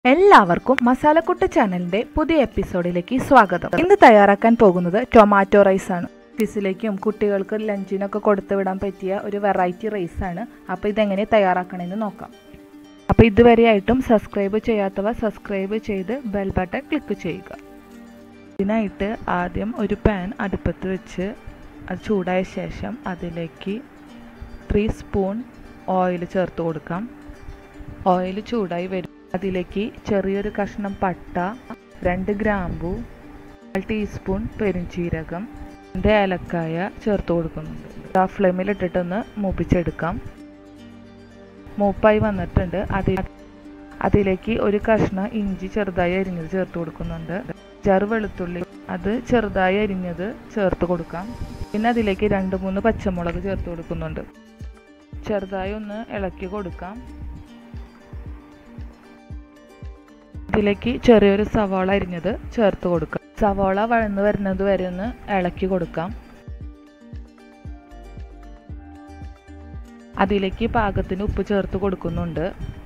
എല്ലാവർക്കും മസാലക്കുട്ട് ചാനലിന്റെ പുതിയ എപ്പിസോഡിലേക്ക് സ്വാഗതം ഇന്ന് തയ്യാറാക്കാൻ പോകുന്നത് ടൊമാറ്റോ റൈസ് ആണ് ഓഫീസിലേക്കും കുട്ടികൾക്ക് ലഞ്ചിനൊക്കെ കൊടുത്തു വിടാൻ പറ്റിയ ഒരു വെറൈറ്റി റൈസ് ആണ് അപ്പോൾ ഇതെങ്ങനെ തയ്യാറാക്കണമെന്ന് നോക്കാം അപ്പോൾ ഇതുവരെയായിട്ടും സബ്സ്ക്രൈബ് ചെയ്യാത്തവ സബ്സ്ക്രൈബ് ചെയ്ത് ബെൽ ബട്ടൺ ക്ലിക്ക് ചെയ്യുക ഇതിനായിട്ട് ആദ്യം ഒരു പാൻ അടുപ്പത്ത് വെച്ച് അത് ചൂടായ ശേഷം അതിലേക്ക് ത്രീ സ്പൂൺ ഓയിൽ ചേർത്ത് കൊടുക്കാം ഓയിൽ ചൂടായി വരും അതിലേക്ക് ചെറിയൊരു കഷ്ണം പട്ട രണ്ട് ഗ്രാമ്പു കാൽ ടീസ്പൂൺ പെരുംജീരകം രണ്ട് ഏലക്കായ ചേർത്ത് കൊടുക്കുന്നുണ്ട് ആ ഫ്ലെയിമിലിട്ടിട്ടൊന്ന് മൂപ്പിച്ചെടുക്കാം മൂപ്പായി വന്നിട്ടുണ്ട് അതിൽ അതിലേക്ക് ഒരു കഷ്ണം ഇഞ്ചി ചെറുതായി അരിഞ്ഞത് ചേർത്ത് കൊടുക്കുന്നുണ്ട് ചെറു വെളുത്തുള്ളി അത് ചെറുതായി അരിഞ്ഞത് ചേർത്ത് കൊടുക്കാം പിന്നെ അതിലേക്ക് രണ്ട് മൂന്ന് പച്ചമുളക് ചേർത്ത് കൊടുക്കുന്നുണ്ട് ചെറുതായി ഒന്ന് ഇളക്കി കൊടുക്കാം ഇതിലേക്ക് ചെറിയൊരു സവാള അരിഞ്ഞത് ചേർത്ത് കൊടുക്കാം സവാള വഴന്ന് വരുന്നത് വരെ ഒന്ന് ഇളക്കി കൊടുക്കാം അതിലേക്ക് പാകത്തിന് ഉപ്പ് ചേർത്ത് കൊടുക്കുന്നുണ്ട്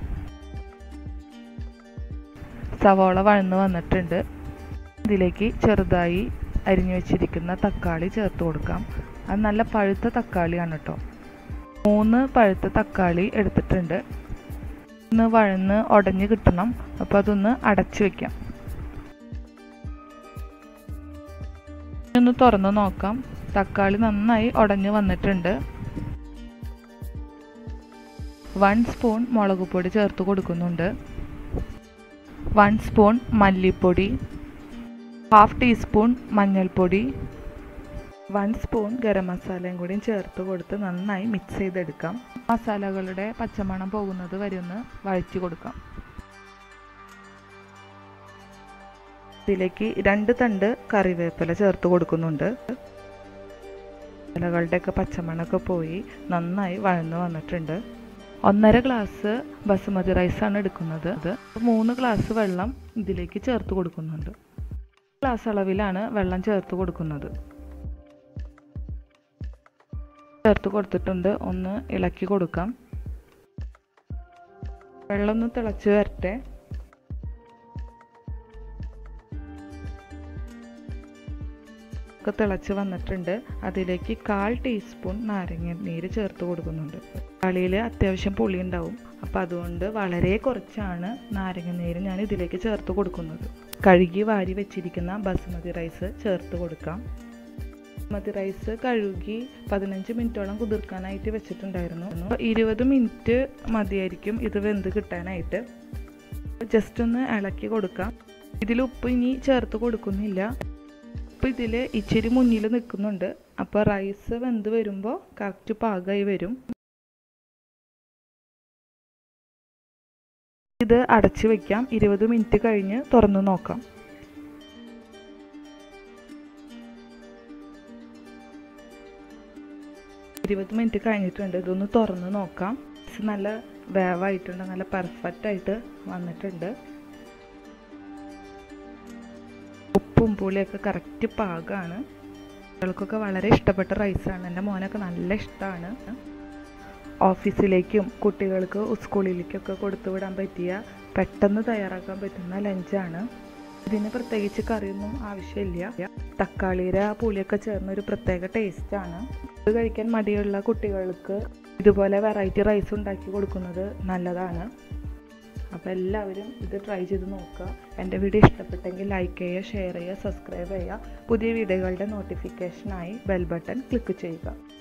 സവാള വഴന്ന് വന്നിട്ടുണ്ട് ഇതിലേക്ക് ചെറുതായി അരിഞ്ഞു വെച്ചിരിക്കുന്ന തക്കാളി ചേർത്ത് കൊടുക്കാം അത് നല്ല പഴുത്ത തക്കാളിയാണ് കേട്ടോ മൂന്ന് പഴുത്ത തക്കാളി എടുത്തിട്ടുണ്ട് ഒന്ന് വഴന്ന് ഉടഞ്ഞ് കിട്ടണം അപ്പോൾ അതൊന്ന് അടച്ചു വെക്കാം ഒന്ന് തുറന്ന് നോക്കാം തക്കാളി നന്നായി ഉടഞ്ഞ് വന്നിട്ടുണ്ട് വൺ സ്പൂൺ മുളക് പൊടി ചേർത്ത് കൊടുക്കുന്നുണ്ട് വൺ സ്പൂൺ മല്ലിപ്പൊടി ഹാഫ് ടീസ്പൂൺ മഞ്ഞൾപ്പൊടി വൺ സ്പൂൺ ഗരം മസാലയും കൂടിയും ചേർത്ത് കൊടുത്ത് നന്നായി മിക്സ് ചെയ്തെടുക്കാം മസാലകളുടെ പച്ചമണം പോകുന്നത് വരെ ഒന്ന് വഴറ്റി കൊടുക്കാം ഇതിലേക്ക് രണ്ട് തണ്ട് കറിവേപ്പില ചേർത്ത് കൊടുക്കുന്നുണ്ട് ഇലകളുടെയൊക്കെ പച്ചമണമൊക്കെ പോയി നന്നായി വഴന്ന് വന്നിട്ടുണ്ട് ഒന്നര ഗ്ലാസ് ബസുമതി റൈസാണ് എടുക്കുന്നത് അത് മൂന്ന് ഗ്ലാസ് വെള്ളം ഇതിലേക്ക് ചേർത്ത് കൊടുക്കുന്നുണ്ട് ഗ്ലാസ് അളവിലാണ് വെള്ളം ചേർത്ത് കൊടുക്കുന്നത് ചേർത്ത് കൊടുത്തിട്ടുണ്ട് ഒന്ന് ഇളക്കി കൊടുക്കാം വെള്ളം ഒന്ന് തിളച്ച് വരട്ടെ ഒക്കെ തിളച്ച് വന്നിട്ടുണ്ട് അതിലേക്ക് കാൽ ടീസ്പൂൺ നാരങ്ങ നീര് ചേർത്ത് കൊടുക്കുന്നുണ്ട് കളിയിൽ അത്യാവശ്യം പുളി ഉണ്ടാവും അപ്പോൾ അതുകൊണ്ട് വളരെ കുറച്ചാണ് നാരങ്ങ നീര് ഞാൻ ഇതിലേക്ക് ചേർത്ത് കൊടുക്കുന്നത് കഴുകി വാരി വെച്ചിരിക്കുന്ന ബസുമതി റൈസ് ചേർത്ത് കൊടുക്കാം ബസുമതി റൈസ് കഴുകി പതിനഞ്ച് മിനിറ്റോളം കുതിർക്കാനായിട്ട് വെച്ചിട്ടുണ്ടായിരുന്നു ഇരുപത് മിനിറ്റ് മതിയായിരിക്കും ഇത് വെന്ത് കിട്ടാനായിട്ട് ജസ്റ്റ് ഒന്ന് ഇളക്കി കൊടുക്കാം ഇതിൽ ഉപ്പ് ഇനി ചേർത്ത് കൊടുക്കുന്നില്ല ഉപ്പ് ഇതിൽ ഇച്ചിരി മുന്നിൽ നിൽക്കുന്നുണ്ട് അപ്പോൾ റൈസ് വെന്ത് വരുമ്പോൾ കറക്റ്റ് പാകമായി വരും ഇത് അടച്ചു വെക്കാം ഇരുപത് മിനിറ്റ് കഴിഞ്ഞ് തുറന്നു നോക്കാം ഇരുപത് മിനിറ്റ് കഴിഞ്ഞിട്ടുണ്ട് ഇതൊന്ന് തുറന്ന് നോക്കാം നല്ല വേവായിട്ടുണ്ട് നല്ല പെർഫെക്റ്റ് ആയിട്ട് വന്നിട്ടുണ്ട് ഉപ്പും പുളിയൊക്കെ കറക്റ്റ് പാകമാണ് കുട്ടികൾക്കൊക്കെ വളരെ ഇഷ്ടപ്പെട്ട റൈസാണ് എൻ്റെ മോനൊക്കെ നല്ല ഇഷ്ടമാണ് ഓഫീസിലേക്കും കുട്ടികൾക്ക് സ്കൂളിലേക്കൊക്കെ കൊടുത്തു വിടാൻ പറ്റിയ പെട്ടെന്ന് തയ്യാറാക്കാൻ പറ്റുന്ന ലഞ്ചാണ് ഇതിന് പ്രത്യേകിച്ച് കറിയൊന്നും ആവശ്യമില്ല തക്കാളിയുടെ പുളിയൊക്കെ ചേർന്ന ഒരു പ്രത്യേക ടേസ്റ്റാണ് ഇത് കഴിക്കാൻ മടിയുള്ള കുട്ടികൾക്ക് ഇതുപോലെ വെറൈറ്റി റൈസ് ഉണ്ടാക്കി കൊടുക്കുന്നത് നല്ലതാണ് അപ്പോൾ എല്ലാവരും ഇത് ട്രൈ ചെയ്ത് നോക്കുക എൻ്റെ വീഡിയോ ഇഷ്ടപ്പെട്ടെങ്കിൽ ലൈക്ക് ചെയ്യുക ഷെയർ ചെയ്യുക സബ്സ്ക്രൈബ് ചെയ്യുക പുതിയ വീഡിയോകളുടെ നോട്ടിഫിക്കേഷനായി ബെൽ ബട്ടൺ ക്ലിക്ക് ചെയ്യുക